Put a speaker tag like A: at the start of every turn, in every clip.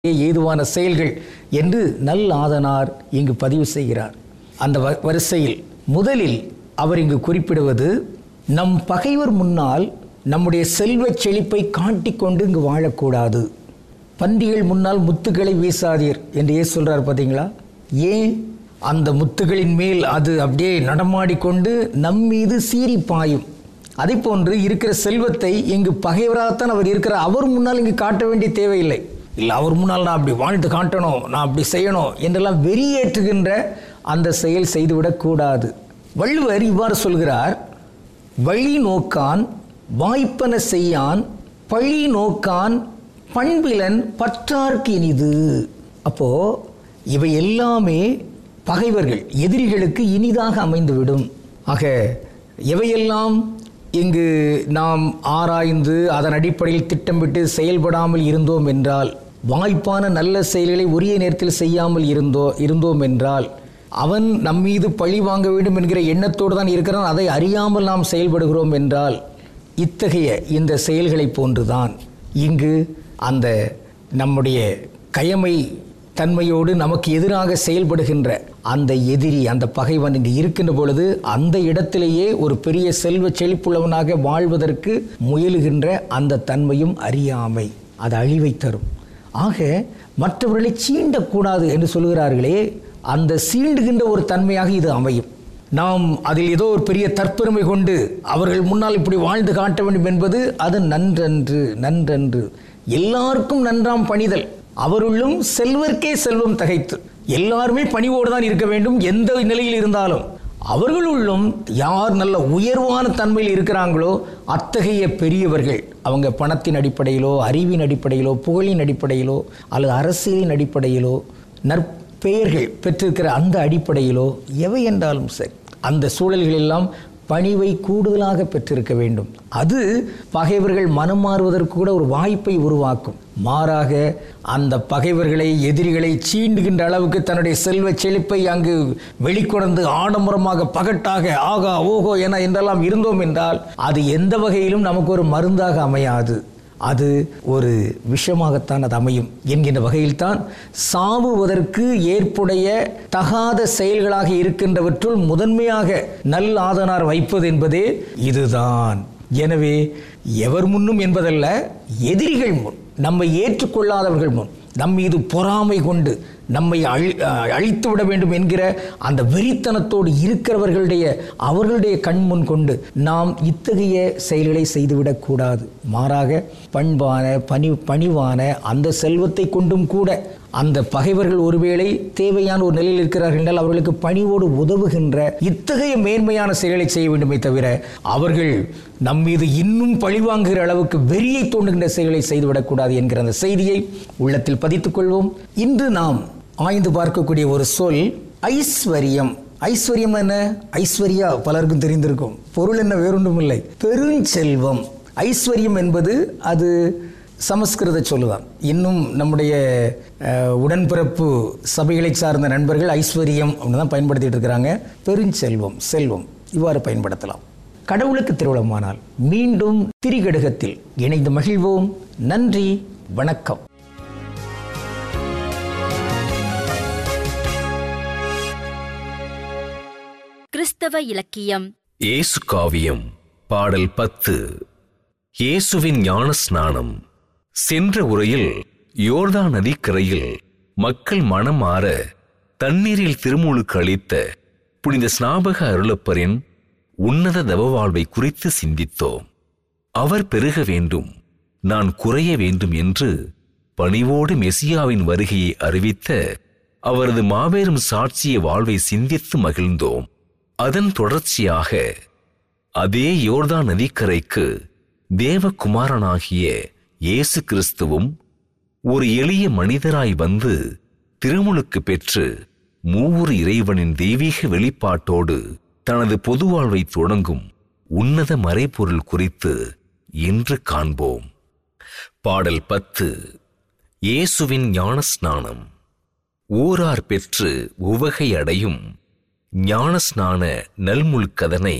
A: ஏதுவான செயல்கள் என்று நல் ஆதனார் இங்கு பதிவு செய்கிறார் அந்த வ- வரிசையில் முதலில் அவர் இங்கு குறிப்பிடுவது நம் பகைவர் முன்னால் நம்முடைய செல்வச் செழிப்பை காட்டிக்கொண்டு இங்கு வாழக்கூடாது பன்றிகள் முன்னால் முத்துக்களை வீசாதீர் என்று ஏன் சொல்றார் பார்த்தீங்களா ஏன் அந்த முத்துகளின் மேல் அது அப்படியே நடமாடிக்கொண்டு நம் மீது சீறி பாயும் அதே போன்று இருக்கிற செல்வத்தை இங்கு பகைவராகத்தான் அவர் இருக்கிறார் அவர் முன்னால் இங்கு காட்ட வேண்டிய தேவையில்லை இல்லை அவர் முன்னால் நான் அப்படி வாழ்ந்து காட்டணும் நான் அப்படி செய்யணும் என்றெல்லாம் வெறியேற்றுகின்ற அந்த செயல் செய்துவிடக்கூடாது வள்ளுவர் இவ்வாறு சொல்கிறார் வழி நோக்கான் வாய்ப்பன செய்யான் பழி நோக்கான் பண்பிலன் பற்றார்க்கு இனிது அப்போ இவை எல்லாமே பகைவர்கள் எதிரிகளுக்கு இனிதாக அமைந்துவிடும் ஆக எவையெல்லாம் இங்கு நாம் ஆராய்ந்து அதன் அடிப்படையில் திட்டமிட்டு செயல்படாமல் இருந்தோம் என்றால் வாய்ப்பான நல்ல செயல்களை உரிய நேரத்தில் செய்யாமல் இருந்தோ இருந்தோம் என்றால் அவன் நம் மீது பழி வாங்க வேண்டும் என்கிற எண்ணத்தோடு தான் இருக்கிறான் அதை அறியாமல் நாம் செயல்படுகிறோம் என்றால் இத்தகைய இந்த செயல்களை போன்றுதான் இங்கு அந்த நம்முடைய கயமை தன்மையோடு நமக்கு எதிராக செயல்படுகின்ற அந்த எதிரி அந்த பகைவன் இங்கு இருக்கின்ற பொழுது அந்த இடத்திலேயே ஒரு பெரிய செல்வ செழிப்புள்ளவனாக வாழ்வதற்கு முயலுகின்ற அந்த தன்மையும் அறியாமை அது அழிவை தரும் ஆக மற்றவர்களை சீண்டக்கூடாது என்று சொல்கிறார்களே அந்த சீண்டுகின்ற ஒரு தன்மையாக இது அமையும் நாம் அதில் ஏதோ ஒரு பெரிய தற்பெருமை கொண்டு அவர்கள் முன்னால் இப்படி வாழ்ந்து காட்ட வேண்டும் என்பது அது நன்றன்று நன்றன்று எல்லாருக்கும் நன்றாம் பணிதல் அவருள்ளும் செல்வர்க்கே செல்வம் தகைத்து எல்லாருமே பணிவோடு தான் இருக்க வேண்டும் எந்த நிலையில் இருந்தாலும் அவர்களுள்ளும் யார் நல்ல உயர்வான தன்மையில் இருக்கிறாங்களோ அத்தகைய பெரியவர்கள் அவங்க பணத்தின் அடிப்படையிலோ அறிவின் அடிப்படையிலோ புகழின் அடிப்படையிலோ அல்லது அரசியலின் அடிப்படையிலோ நற்பெயர்கள் பெற்றிருக்கிற அந்த அடிப்படையிலோ எவை என்றாலும் சரி அந்த சூழல்கள் எல்லாம் பணிவை கூடுதலாக பெற்றிருக்க வேண்டும் அது பகைவர்கள் மனம் மாறுவதற்கு கூட ஒரு வாய்ப்பை உருவாக்கும் மாறாக அந்த பகைவர்களை எதிரிகளை சீண்டுகின்ற அளவுக்கு தன்னுடைய செல்வ செழிப்பை அங்கு வெளிக்கொணர்ந்து ஆடம்பரமாக பகட்டாக ஆகா ஓகோ என என்றெல்லாம் இருந்தோம் என்றால் அது எந்த வகையிலும் நமக்கு ஒரு மருந்தாக அமையாது அது ஒரு விஷமாகத்தான் அது அமையும் என்கின்ற வகையில்தான் சாவுவதற்கு ஏற்புடைய தகாத செயல்களாக இருக்கின்றவற்றுள் முதன்மையாக நல் ஆதனார் வைப்பது என்பதே இதுதான் எனவே எவர் முன்னும் என்பதல்ல எதிரிகள் முன் நம்மை ஏற்றுக்கொள்ளாதவர்கள் முன் நம் மீது பொறாமை கொண்டு நம்மை அழி அஹ் அழித்து விட வேண்டும் என்கிற அந்த வெறித்தனத்தோடு இருக்கிறவர்களுடைய அவர்களுடைய கண் முன் கொண்டு நாம் இத்தகைய செயல்களை செய்துவிடக்கூடாது மாறாக பண்பான பணி பணிவான அந்த செல்வத்தை கொண்டும் கூட அந்த பகைவர்கள் ஒருவேளை தேவையான ஒரு நிலையில் இருக்கிறார்கள் என்றால் அவர்களுக்கு பணிவோடு உதவுகின்ற இத்தகைய மேன்மையான செயல்களை செய்ய வேண்டுமே தவிர அவர்கள் நம் மீது இன்னும் பழிவாங்குகிற அளவுக்கு வெறியை தோண்டுகின்ற செயல்களை செய்துவிடக்கூடாது என்கிற அந்த செய்தியை உள்ளத்தில் பதித்துக் கொள்வோம் இன்று நாம் ஆய்ந்து பார்க்கக்கூடிய ஒரு சொல் ஐஸ்வர்யம் ஐஸ்வர்யம் என்ன ஐஸ்வர்யா பலருக்கும் தெரிந்திருக்கும் பொருள் என்ன வேறொன்றும் இல்லை பெருஞ்செல்வம் ஐஸ்வர்யம் என்பது அது சமஸ்கிருத சொல்லுதான் இன்னும் நம்முடைய அஹ், உடன்பிறப்பு சபைகளை சார்ந்த நண்பர்கள் ஐஸ்வர்யம் அப்படின்னு தான் பயன்படுத்திட்டு இருக்கிறாங்க பெருஞ்செல்வம் செல்வம் இவ்வாறு பயன்படுத்தலாம் கடவுளுக்கு திருவிழமானால் மீண்டும் திரிகடுகத்தில் இணைந்து மகிழ்வோம் நன்றி வணக்கம்
B: கிறிஸ்தவ இலக்கியம்
C: இயேசு காவியம் பாடல் பத்து இயேசுவின் ஞான ஸ்நானம் சென்ற உரையில் யோர்தான் நதிக்கரையில் மக்கள் மனம் மாற தண்ணீரில் திருமுழுக்கு அளித்த புனித ஸ்நாபக அருளப்பரின் உன்னத தவவாழ்வை குறித்து சிந்தித்தோம் அவர் பெருக வேண்டும் நான் குறைய வேண்டும் என்று பணிவோடு மெசியாவின் வருகையை அறிவித்த அவரது மாபெரும் சாட்சிய வாழ்வை சிந்தித்து மகிழ்ந்தோம் அதன் தொடர்ச்சியாக அதே யோர்தான் நதிக்கரைக்கு தேவகுமாரனாகிய இயேசு கிறிஸ்துவும் ஒரு எளிய மனிதராய் வந்து திருமுழுக்கு பெற்று மூவுரு இறைவனின் தெய்வீக வெளிப்பாட்டோடு தனது பொது வாழ்வை தொடங்கும் உன்னத மறைபொருள் குறித்து இன்று காண்போம் பாடல் பத்து இயேசுவின் ஞானஸ்நானம் ஊரார் பெற்று உவகை அடையும் ஞானஸ்நான நல்முழுக்கதனை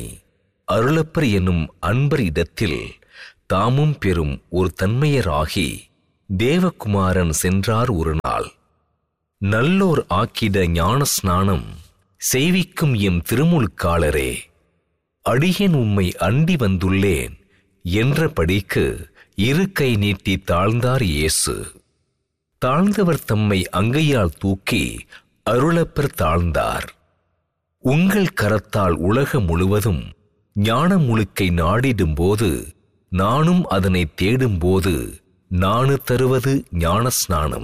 C: அருளப்பர் என்னும் அன்பர் இடத்தில் தாமும் பெறும் ஒரு தன்மையராகி தேவகுமாரன் சென்றார் ஒரு நாள் நல்லோர் ஆக்கிட ஞான ஸ்நானம் செய்விக்கும் எம் திருமுழுக்காளரே அடியேன் உம்மை அண்டி வந்துள்ளேன் என்றபடிக்கு இரு கை நீட்டி தாழ்ந்தார் இயேசு தாழ்ந்தவர் தம்மை அங்கையால் தூக்கி அருளப்பர் தாழ்ந்தார் உங்கள் கரத்தால் உலகம் முழுவதும் ஞான முழுக்கை நாடிடும்போது நானும் அதனை தேடும்போது நானு தருவது ஞான ஸ்நானம்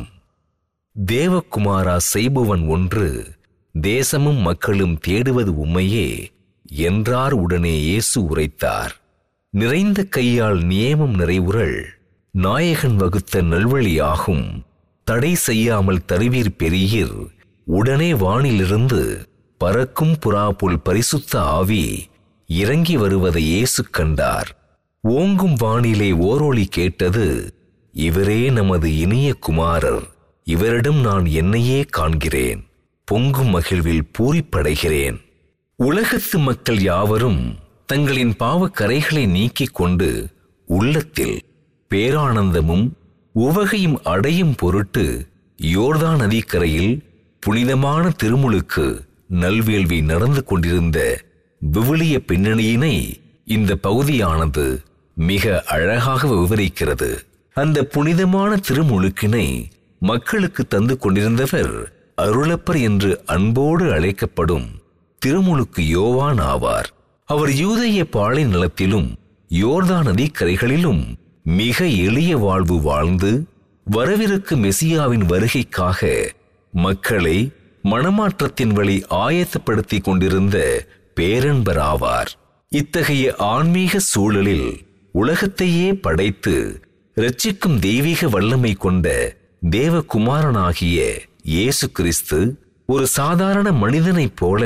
C: தேவகுமாரா செய்பவன் ஒன்று தேசமும் மக்களும் தேடுவது உம்மையே என்றார் உடனே இயேசு உரைத்தார் நிறைந்த கையால் நியமம் நிறைவுறல் நாயகன் வகுத்த நல்வழியாகும் தடை செய்யாமல் தருவீர் பெரியீர் உடனே வானிலிருந்து பறக்கும் புறா போல் பரிசுத்த ஆவி இறங்கி வருவதை இயேசு கண்டார் ஓங்கும் வானிலே ஓரொளி கேட்டது இவரே நமது இனிய குமாரர் இவரிடம் நான் என்னையே காண்கிறேன் பொங்கும் மகிழ்வில் பூரிப்படைகிறேன் உலகத்து மக்கள் யாவரும் தங்களின் பாவக்கரைகளை நீக்கிக் கொண்டு உள்ளத்தில் பேரானந்தமும் உவகையும் அடையும் பொருட்டு யோர்தான் நதிக்கரையில் புனிதமான திருமுழுக்கு நல்வேள்வி நடந்து கொண்டிருந்த விவிலிய பின்னணியினை இந்த பகுதியானது மிக அழகாக விவரிக்கிறது அந்த புனிதமான திருமுழுக்கினை மக்களுக்கு தந்து கொண்டிருந்தவர் அருளப்பர் என்று அன்போடு அழைக்கப்படும் திருமுழுக்கு யோவான் ஆவார் அவர் யூதய பாலை நிலத்திலும் யோர்தான் நதிக்கரைகளிலும் மிக எளிய வாழ்வு வாழ்ந்து வரவிருக்கு மெசியாவின் வருகைக்காக மக்களை மனமாற்றத்தின் வழி ஆயத்தப்படுத்திக் கொண்டிருந்த பேரன்பர் ஆவார் இத்தகைய ஆன்மீக சூழலில் உலகத்தையே படைத்து ரட்சிக்கும் தெய்வீக வல்லமை கொண்ட தேவகுமாரனாகிய இயேசு கிறிஸ்து ஒரு சாதாரண மனிதனைப் போல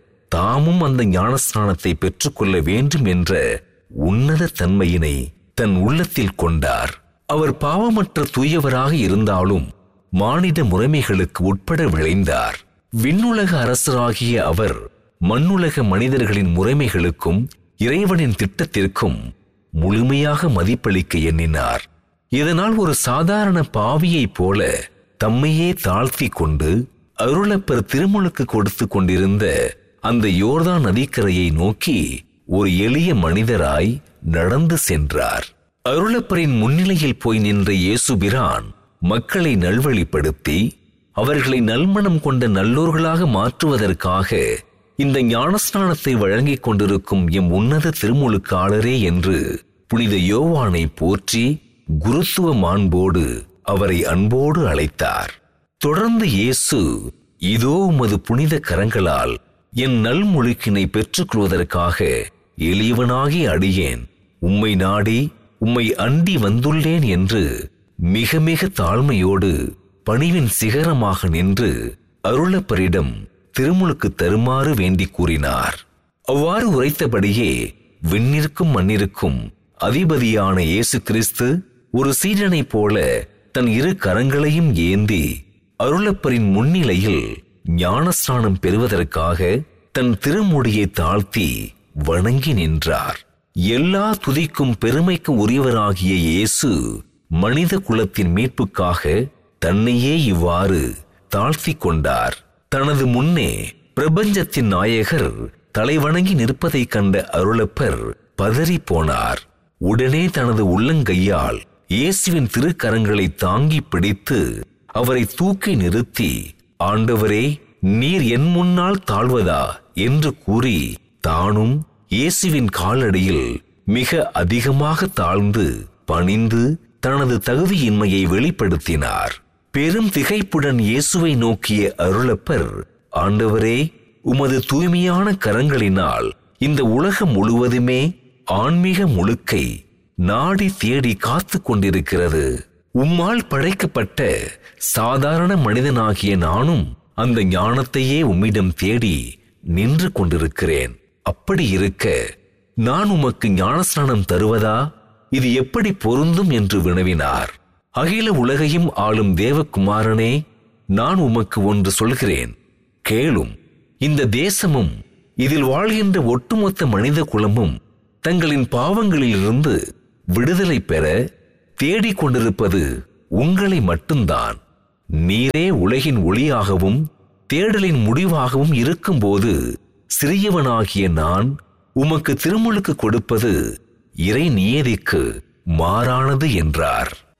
C: தாமும் அந்த ஞானஸ்நானத்தை பெற்றுக்கொள்ள வேண்டும் என்ற உன்னத தன்மையினை தன் உள்ளத்தில் கொண்டார் அவர் பாவமற்ற தூயவராக இருந்தாலும் மானிட முறைமைகளுக்கு உட்பட விளைந்தார் விண்ணுலக அரசராகிய அவர் மண்ணுலக மனிதர்களின் முறைமைகளுக்கும் இறைவனின் திட்டத்திற்கும் முழுமையாக மதிப்பளிக்க எண்ணினார் இதனால் ஒரு சாதாரண பாவியைப் போல தம்மையே தாழ்த்தி கொண்டு அருளப்பர் திருமுழுக்கு கொடுத்து கொண்டிருந்த அந்த யோர்தான் நதிக்கரையை நோக்கி ஒரு எளிய மனிதராய் நடந்து சென்றார் அருளப்பரின் முன்னிலையில் போய் நின்ற இயேசுபிரான் மக்களை நல்வழிப்படுத்தி அவர்களை நல்மணம் கொண்ட நல்லோர்களாக மாற்றுவதற்காக இந்த ஞானஸ்நானத்தை வழங்கிக் கொண்டிருக்கும் எம் உன்னத திருமுழுக்காளரே என்று புனித யோவானை போற்றி குருத்துவ மாண்போடு அவரை அன்போடு அழைத்தார் தொடர்ந்து இயேசு இதோ உமது புனித கரங்களால் என் நல்மொழிக்கினை பெற்றுக்கொள்வதற்காக எளியவனாகி அடியேன் உம்மை நாடி உம்மை அண்டி வந்துள்ளேன் என்று மிக மிக தாழ்மையோடு பணிவின் சிகரமாக நின்று அருளப்பரிடம் திருமுழுக்கு தருமாறு வேண்டிக் கூறினார் அவ்வாறு உரைத்தபடியே விண்ணிற்கும் மண்ணிற்கும் அதிபதியான இயேசு கிறிஸ்து ஒரு சீடனைப் போல தன் இரு கரங்களையும் ஏந்தி அருளப்பரின் முன்னிலையில் ஞானஸ்நானம் பெறுவதற்காக தன் திருமுடியை தாழ்த்தி வணங்கி நின்றார் எல்லா துதிக்கும் பெருமைக்கும் உரியவராகிய இயேசு மனித குலத்தின் மீட்புக்காக தன்னையே இவ்வாறு தாழ்த்திக் கொண்டார் தனது முன்னே பிரபஞ்சத்தின் நாயகர் தலைவணங்கி நிற்பதைக் கண்ட அருளப்பர் பதறி போனார் உடனே தனது உள்ளங்கையால் இயேசுவின் திருக்கரங்களை தாங்கி பிடித்து அவரை தூக்கி நிறுத்தி ஆண்டவரே நீர் என் முன்னால் தாழ்வதா என்று கூறி தானும் இயேசுவின் காலடியில் மிக அதிகமாக தாழ்ந்து பணிந்து தனது தகுதியின்மையை வெளிப்படுத்தினார் பெரும் திகைப்புடன் இயேசுவை நோக்கிய அருளப்பர் ஆண்டவரே உமது தூய்மையான கரங்களினால் இந்த உலகம் முழுவதுமே ஆன்மீக முழுக்கை நாடி தேடி காத்து கொண்டிருக்கிறது உம்மால் படைக்கப்பட்ட சாதாரண மனிதனாகிய நானும் அந்த ஞானத்தையே உம்மிடம் தேடி நின்று கொண்டிருக்கிறேன் அப்படி இருக்க நான் உமக்கு ஞானஸ்நானம் தருவதா இது எப்படி பொருந்தும் என்று வினவினார் அகில உலகையும் ஆளும் தேவகுமாரனே நான் உமக்கு ஒன்று சொல்கிறேன் கேளும் இந்த தேசமும் இதில் வாழ்கின்ற ஒட்டுமொத்த மனித குலமும் தங்களின் பாவங்களிலிருந்து விடுதலை பெற தேடிக் கொண்டிருப்பது உங்களை மட்டும்தான் நீரே உலகின் ஒளியாகவும் தேடலின் முடிவாகவும் இருக்கும்போது சிறியவனாகிய நான் உமக்கு திருமுழுக்கு கொடுப்பது இறை நியதிக்கு மாறானது என்றார்